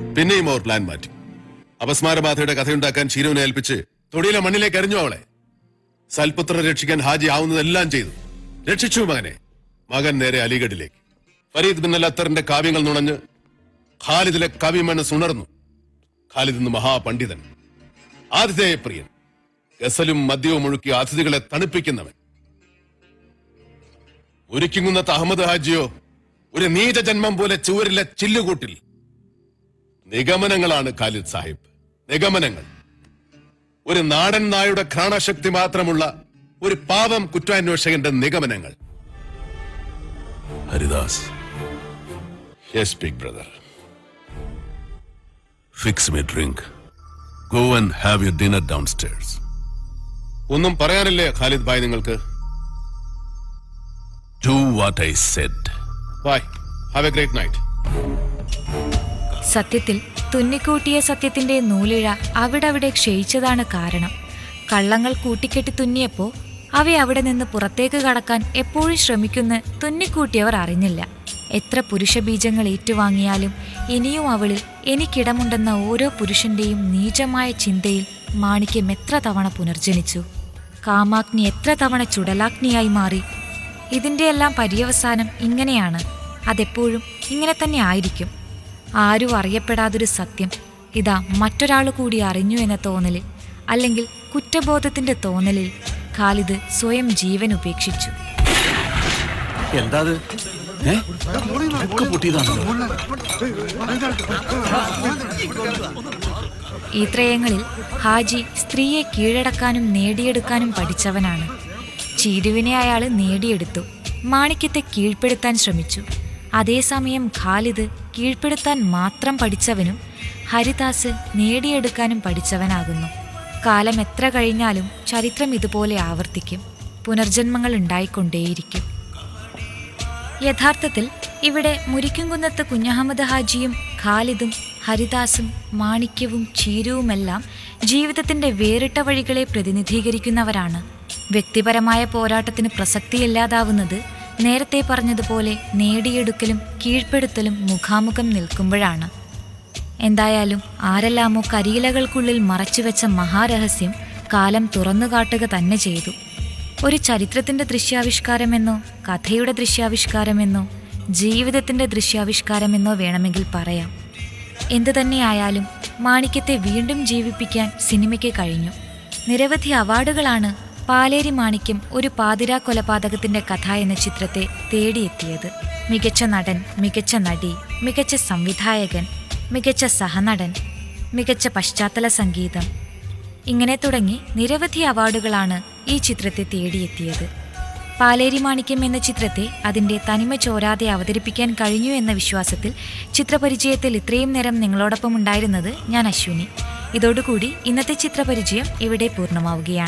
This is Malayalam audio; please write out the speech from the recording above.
പിന്നെയും അവർ പ്ലാൻ മാറ്റി അപസ്മാരബാധയുടെ കഥയുണ്ടാക്കാൻ ഷീനുവിനെ ഏൽപ്പിച്ച് തൊടിയിലെ മണ്ണിലേക്ക് എറിഞ്ഞു അവളെ സൽപുത്ര രക്ഷിക്കാൻ ഹാജി ആവുന്നതെല്ലാം ചെയ്തു രക്ഷിച്ചു മകനെ മകൻ നേരെ അലിഗഡിലേക്ക് ഫരീദ് ബിൻ അൽ അത്തറിന്റെ കാവ്യങ്ങൾ നുണഞ്ഞ് ഖാലിദിലെ കവിമണ്ണ് സുണർന്നു ഖാലിദ് ഇന്ന് മഹാപണ്ഡിതൻ ആതിഥേയപ്രിയൻ ഗസലും മദ്യവും ഒഴുക്കി അതിഥികളെ തണുപ്പിക്കുന്നവൻ ഒരുക്കിങ്ങുന്നത്ത് അഹമ്മദ് ഹാജിയോ ഒരു നീചജന്മം പോലെ ചുവരിലെ ചില്ലുകൂട്ടിൽ നിഗമനങ്ങളാണ് ഖാലിദ് സാഹിബ് നിഗമനങ്ങൾ ഒരു നാടൻ നായുടെ ഘ്രാണശക്തി മാത്രമുള്ള ഒരു പാവം കുറ്റാന്വേഷകന്റെ നിഗമനങ്ങൾ Haridas yes big brother fix me drink go and have you dinner downstairs ഒന്നും പറയാനില്ലേ ഖാലിദ് ഭായ് നിങ്ങൾക്ക് do what I said bye have a great night സത്യത്തിൽ തുന്നിക്കൂട്ടിയ സത്യത്തിന്റെ നൂലിഴ അവിടവിടെ ക്ഷയിച്ചതാണ് കാരണം കള്ളങ്ങൾ കൂട്ടിക്കെട്ടി തുന്നിയപ്പോ അവയെ അവിടെ നിന്ന് പുറത്തേക്ക് കടക്കാൻ എപ്പോഴും ശ്രമിക്കുന്ന തുന്നിക്കൂട്ടിയവർ അറിഞ്ഞില്ല എത്ര പുരുഷബീജങ്ങൾ ഏറ്റുവാങ്ങിയാലും ഇനിയും അവളിൽ എനിക്കിടമുണ്ടെന്ന ഓരോ പുരുഷന്റെയും നീചമായ ചിന്തയിൽ മാണിക്യം എത്ര തവണ പുനർജനിച്ചു കാമാഗ്നി എത്ര തവണ ചുടലാഗ്നിയായി മാറി ഇതിന്റെയെല്ലാം പര്യവസാനം ഇങ്ങനെയാണ് അതെപ്പോഴും ഇങ്ങനെ തന്നെ ആയിരിക്കും ആരും അറിയപ്പെടാതൊരു സത്യം ഇതാ മറ്റൊരാൾ കൂടി അറിഞ്ഞു എന്ന തോന്നലിൽ അല്ലെങ്കിൽ കുറ്റബോധത്തിന്റെ തോന്നലിൽ ഖാലിദ് സ്വയം ജീവൻ ഉപേക്ഷിച്ചു എന്താ അത് ഏ ഒക്കെ പൊട്ടിയതാണല്ലോ ഈ ത്രയങ്ങളിൽ ഹാജി സ്ത്രീയെ കീഴടക്കാനും നേടിയെടുക്കാനും പഠിച്ചവനാണ് ചീരുവിനെ അയാൾ നേടിയെടുത്തു മാണിക്യത്തെ കീഴ്പ്പെടുത്താൻ ശ്രമിച്ചു അതേസമയം ഖാലിദ് കീഴ്പ്പെടുത്താൻ മാത്രം പഠിച്ചവനും ഹരിദാസ് നേടിയെടുക്കാനും പഠിച്ചവനാകുന്നു കാലം എത്ര കഴിഞ്ഞാലും ചരിത്രം ഇതുപോലെ ആവർത്തിക്കും പുനർജന്മങ്ങൾ ഉണ്ടായിക്കൊണ്ടേയിരിക്കും യഥാർത്ഥത്തിൽ ഇവിടെ മുരിക്കുംകുന്നത്ത് കുഞ്ഞഹമ്മദ് ഹാജിയും ഖാലിദും ഹരിദാസും മാണിക്യവും ചീരുവുമെല്ലാം ജീവിതത്തിന്റെ വേറിട്ട വഴികളെ പ്രതിനിധീകരിക്കുന്നവരാണ് വ്യക്തിപരമായ പോരാട്ടത്തിന് പ്രസക്തിയില്ലാതാവുന്നത് നേരത്തെ പറഞ്ഞതുപോലെ നേടിയെടുക്കലും കീഴ്പ്പെടുത്തലും മുഖാമുഖം നിൽക്കുമ്പോഴാണ് എന്തായാലും ആരെല്ലാമോ കരിയിലകൾക്കുള്ളിൽ മറച്ചുവെച്ച മഹാരഹസ്യം കാലം തുറന്നു കാട്ടുക തന്നെ ചെയ്തു ഒരു ചരിത്രത്തിന്റെ ദൃശ്യാവിഷ്കാരമെന്നോ കഥയുടെ ദൃശ്യാവിഷ്കാരമെന്നോ ജീവിതത്തിന്റെ ദൃശ്യാവിഷ്കാരമെന്നോ വേണമെങ്കിൽ പറയാം എന്തു തന്നെയായാലും മാണിക്യത്തെ വീണ്ടും ജീവിപ്പിക്കാൻ സിനിമയ്ക്ക് കഴിഞ്ഞു നിരവധി അവാർഡുകളാണ് പാലേരി മാണിക്യം ഒരു പാതിരാ കൊലപാതകത്തിന്റെ കഥ എന്ന ചിത്രത്തെ തേടിയെത്തിയത് മികച്ച നടൻ മികച്ച നടി മികച്ച സംവിധായകൻ മികച്ച സഹനടൻ മികച്ച പശ്ചാത്തല സംഗീതം ഇങ്ങനെ തുടങ്ങി നിരവധി അവാർഡുകളാണ് ഈ ചിത്രത്തെ തേടിയെത്തിയത് പാലേരി മാണിക്യം എന്ന ചിത്രത്തെ അതിന്റെ തനിമ ചോരാതെ അവതരിപ്പിക്കാൻ കഴിഞ്ഞു എന്ന വിശ്വാസത്തിൽ ചിത്രപരിചയത്തിൽ ഇത്രയും നേരം നിങ്ങളോടൊപ്പം ഉണ്ടായിരുന്നത് ഞാൻ അശ്വിനി ഇതോടുകൂടി ഇന്നത്തെ ചിത്രപരിചയം ഇവിടെ പൂർണ്ണമാവുകയാണ്